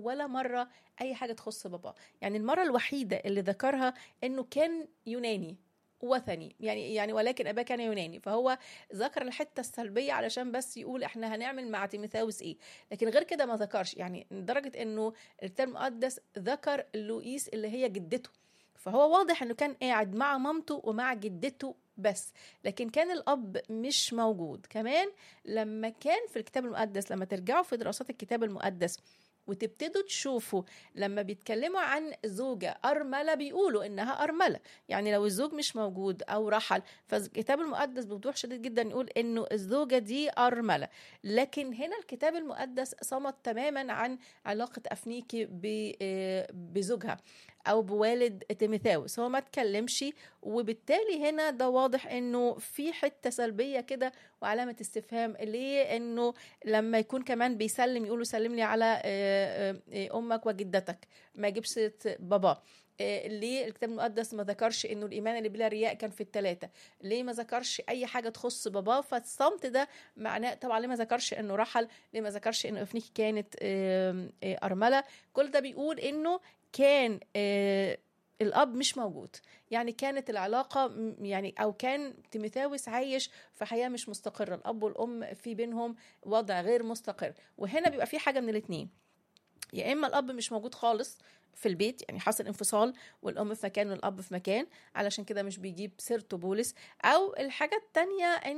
ولا مره اي حاجه تخص باباه يعني المره الوحيده اللي ذكرها انه كان يوناني وثني يعني يعني ولكن اباه كان يوناني فهو ذكر الحته السلبيه علشان بس يقول احنا هنعمل مع تيموثاوس ايه لكن غير كده ما ذكرش يعني لدرجه انه الكتاب المقدس ذكر لوئيس اللي هي جدته فهو واضح انه كان قاعد مع مامته ومع جدته بس لكن كان الاب مش موجود كمان لما كان في الكتاب المقدس لما ترجعوا في دراسات الكتاب المقدس وتبتدوا تشوفوا لما بيتكلموا عن زوجة أرملة بيقولوا إنها أرملة يعني لو الزوج مش موجود أو رحل فالكتاب المقدس بوضوح شديد جدا يقول إنه الزوجة دي أرملة لكن هنا الكتاب المقدس صمت تماما عن علاقة أفنيكي بزوجها او بوالد تيميثاوس هو ما اتكلمش وبالتالي هنا ده واضح انه في حته سلبيه كده وعلامه استفهام ليه انه لما يكون كمان بيسلم يقولوا سلم لي على امك وجدتك ما يجيبش سيره باباه ليه الكتاب المقدس ما ذكرش انه الايمان اللي بلا رياء كان في الثلاثه ليه ما ذكرش اي حاجه تخص باباه فالصمت ده معناه طبعا ليه ما ذكرش انه رحل ليه ما ذكرش انه افنيكي كانت ارمله كل ده بيقول انه كان آه الاب مش موجود يعني كانت العلاقه يعني او كان تيموثاوس عايش في حياه مش مستقره الاب والام في بينهم وضع غير مستقر وهنا بيبقى في حاجه من الاثنين يا اما الاب مش موجود خالص في البيت يعني حصل انفصال والام في مكان والاب في مكان علشان كده مش بيجيب سيرته بولس او الحاجه الثانيه ان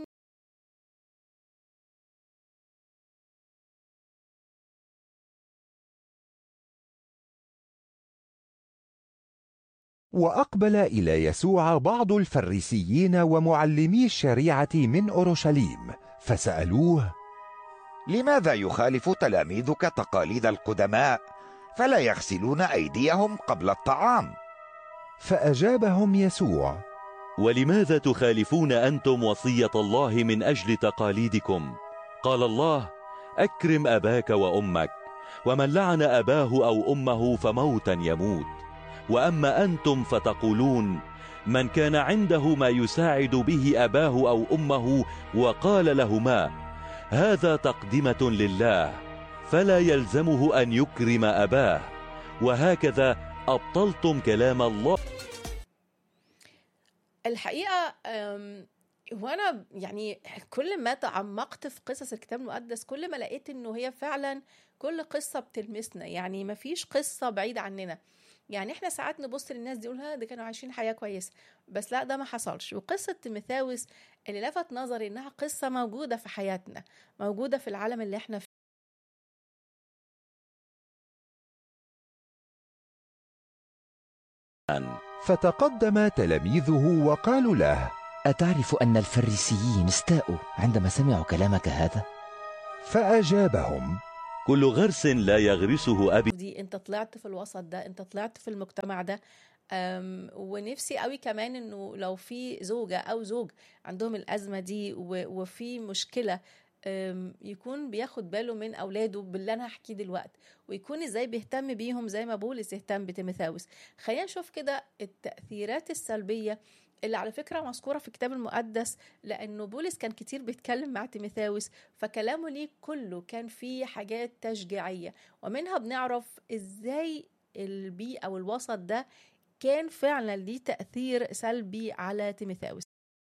واقبل الى يسوع بعض الفريسيين ومعلمي الشريعه من اورشليم فسالوه لماذا يخالف تلاميذك تقاليد القدماء فلا يغسلون ايديهم قبل الطعام فاجابهم يسوع ولماذا تخالفون انتم وصيه الله من اجل تقاليدكم قال الله اكرم اباك وامك ومن لعن اباه او امه فموتا يموت واما انتم فتقولون من كان عنده ما يساعد به اباه او امه وقال لهما هذا تقدمه لله فلا يلزمه ان يكرم اباه وهكذا ابطلتم كلام الله الحقيقه وانا يعني كل ما تعمقت في قصص الكتاب المقدس كل ما لقيت انه هي فعلا كل قصه بتلمسنا يعني ما فيش قصه بعيده عننا يعني احنا ساعات نبص للناس دي نقول ده كانوا عايشين حياه كويسه بس لا ده ما حصلش وقصه تيموثاوس اللي لفت نظري انها قصه موجوده في حياتنا موجوده في العالم اللي احنا فيه فتقدم تلاميذه وقالوا له أتعرف أن الفريسيين استاءوا عندما سمعوا كلامك هذا؟ فأجابهم كل غرس لا يغرسه أبي دي انت طلعت في الوسط ده انت طلعت في المجتمع ده أم ونفسي قوي كمان انه لو في زوجة او زوج عندهم الازمة دي وفي مشكلة يكون بياخد باله من اولاده باللي انا هحكيه دلوقتي ويكون ازاي بيهتم بيهم زي ما بولس اهتم بتيموثاوس خلينا نشوف كده التاثيرات السلبيه اللي على فكره مذكوره في الكتاب المقدس لانه بولس كان كتير بيتكلم مع تيموثاوس فكلامه ليه كله كان فيه حاجات تشجيعيه ومنها بنعرف ازاي البيئه او الوسط ده كان فعلا ليه تاثير سلبي على تيموثاوس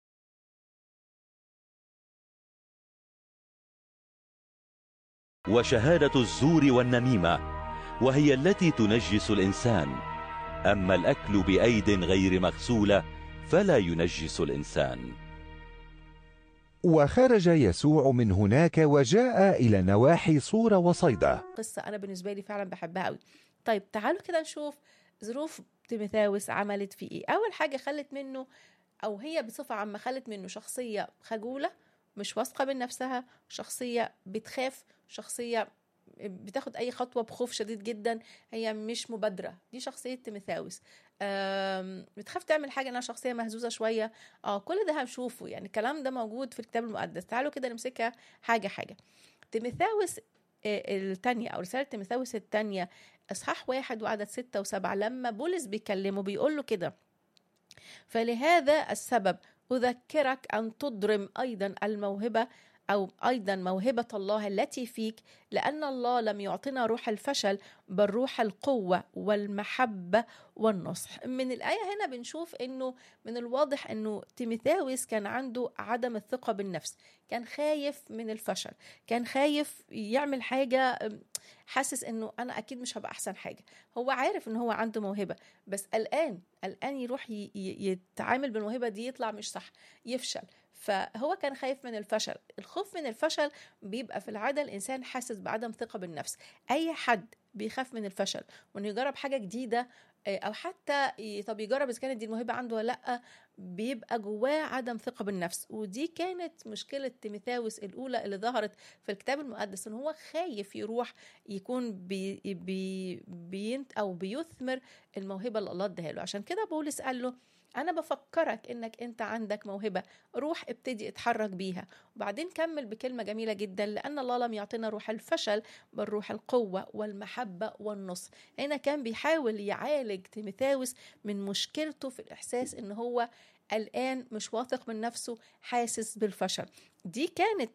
وشهاده الزور والنميمه وهي التي تنجس الانسان اما الاكل بايد غير مغسوله فلا ينجس الانسان وخرج يسوع من هناك وجاء الى نواحي صور وصيدا قصه انا بالنسبه لي فعلا بحبها قوي طيب تعالوا كده نشوف ظروف تيموثاوس عملت فيه ايه اول حاجه خلت منه او هي بصفه عامه خلت منه شخصيه خجوله مش واثقه من نفسها شخصيه بتخاف شخصيه بتاخد اي خطوه بخوف شديد جدا هي مش مبادره دي شخصيه تيموثاوس بتخاف تعمل حاجه انها شخصيه مهزوزه شويه اه كل ده هنشوفه يعني الكلام ده موجود في الكتاب المقدس تعالوا كده نمسكها حاجه حاجه تيموثاوس الثانية أو رسالة تيموثاوس الثانية إصحاح واحد وعدد ستة وسبعة لما بولس بيكلمه بيقول له كده فلهذا السبب أذكرك أن تضرم أيضا الموهبة او ايضا موهبه الله التي فيك لان الله لم يعطنا روح الفشل بل روح القوه والمحبه والنصح من الايه هنا بنشوف انه من الواضح انه تيميثاوس كان عنده عدم الثقه بالنفس كان خايف من الفشل كان خايف يعمل حاجه حاسس انه انا اكيد مش هبقى احسن حاجه هو عارف ان هو عنده موهبه بس قلقان قلقان يروح ي- ي- يتعامل بالموهبه دي يطلع مش صح يفشل فهو كان خايف من الفشل الخوف من الفشل بيبقى في العاده الانسان حاسس بعدم ثقه بالنفس اي حد بيخاف من الفشل وانه يجرب حاجه جديده آه، او حتى ي- طب يجرب اذا كانت دي الموهبه عنده ولا لا بيبقى جواه عدم ثقه بالنفس ودي كانت مشكله تيميثاوس الاولى اللي ظهرت في الكتاب المقدس ان هو خايف يروح يكون بي بي بينت او بيثمر الموهبه اللي الله اداها له عشان كده بولس قال له انا بفكرك انك انت عندك موهبه روح ابتدي اتحرك بيها وبعدين كمل بكلمه جميله جدا لان الله لم يعطينا روح الفشل بل روح القوه والمحبه والنصر هنا كان بيحاول يعالج تيميثاوس من مشكلته في الاحساس ان هو قلقان مش واثق من نفسه حاسس بالفشل دي كانت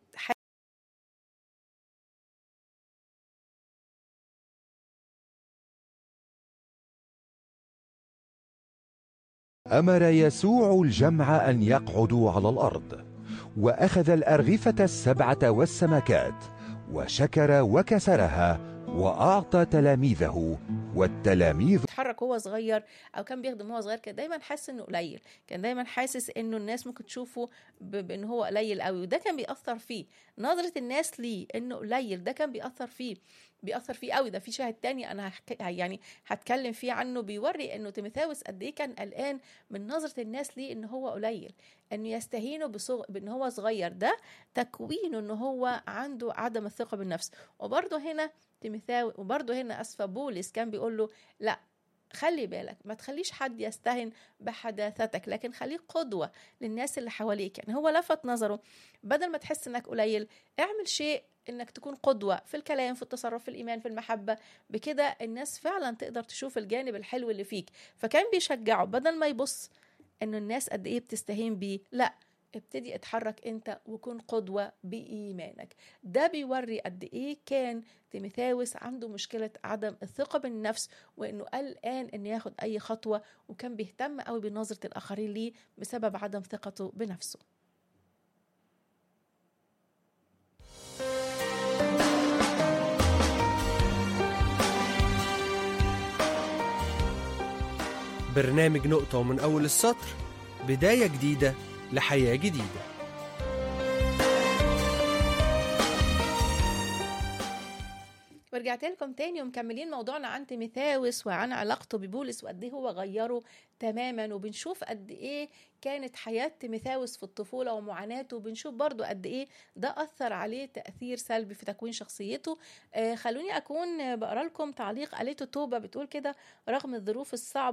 أمر يسوع الجمع أن يقعدوا على الأرض وأخذ الأرغفة السبعة والسمكات وشكر وكسرها وأعطى تلاميذه والتلاميذ اتحرك هو صغير او كان بيخدم هو صغير كان دايما حاسس انه قليل كان دايما حاسس انه الناس ممكن تشوفه ب- بان هو قليل قوي وده كان بيأثر فيه نظرة الناس ليه انه قليل ده كان بيأثر فيه بيأثر فيه قوي ده في شاهد تاني انا هحك... يعني هتكلم فيه عنه بيوري انه تيموثاوس قد ايه كان قلقان من نظرة الناس ليه ان هو قليل انه يستهينه بصغ... بان هو صغير ده تكوينه ان هو عنده عدم الثقة بالنفس وبرضه هنا تيموثاوس وبرضه هنا اسفة بولس كان بيقول له لا خلي بالك ما تخليش حد يستهن بحداثتك لكن خليك قدوة للناس اللي حواليك يعني هو لفت نظره بدل ما تحس انك قليل اعمل شيء انك تكون قدوة في الكلام في التصرف في الايمان في المحبة بكده الناس فعلا تقدر تشوف الجانب الحلو اللي فيك فكان بيشجعه بدل ما يبص انه الناس قد ايه بتستهين بيه لا ابتدي اتحرك انت وكن قدوة بإيمانك ده بيوري قد ايه كان تيميثاوس عنده مشكلة عدم الثقة بالنفس وانه قلقان انه ياخد اي خطوة وكان بيهتم قوي بنظرة الاخرين ليه بسبب عدم ثقته بنفسه برنامج نقطة ومن أول السطر بداية جديدة لحياة جديدة ورجعت لكم تاني ومكملين موضوعنا عن تيميثاوس وعن علاقته ببولس وقد ايه هو غيره تماما وبنشوف قد ايه كانت حياة تيميثاوس في الطفولة ومعاناته وبنشوف برضو قد ايه ده أثر عليه تأثير سلبي في تكوين شخصيته آه خلوني أكون بقرا لكم تعليق قالته توبة بتقول كده رغم الظروف الصعبة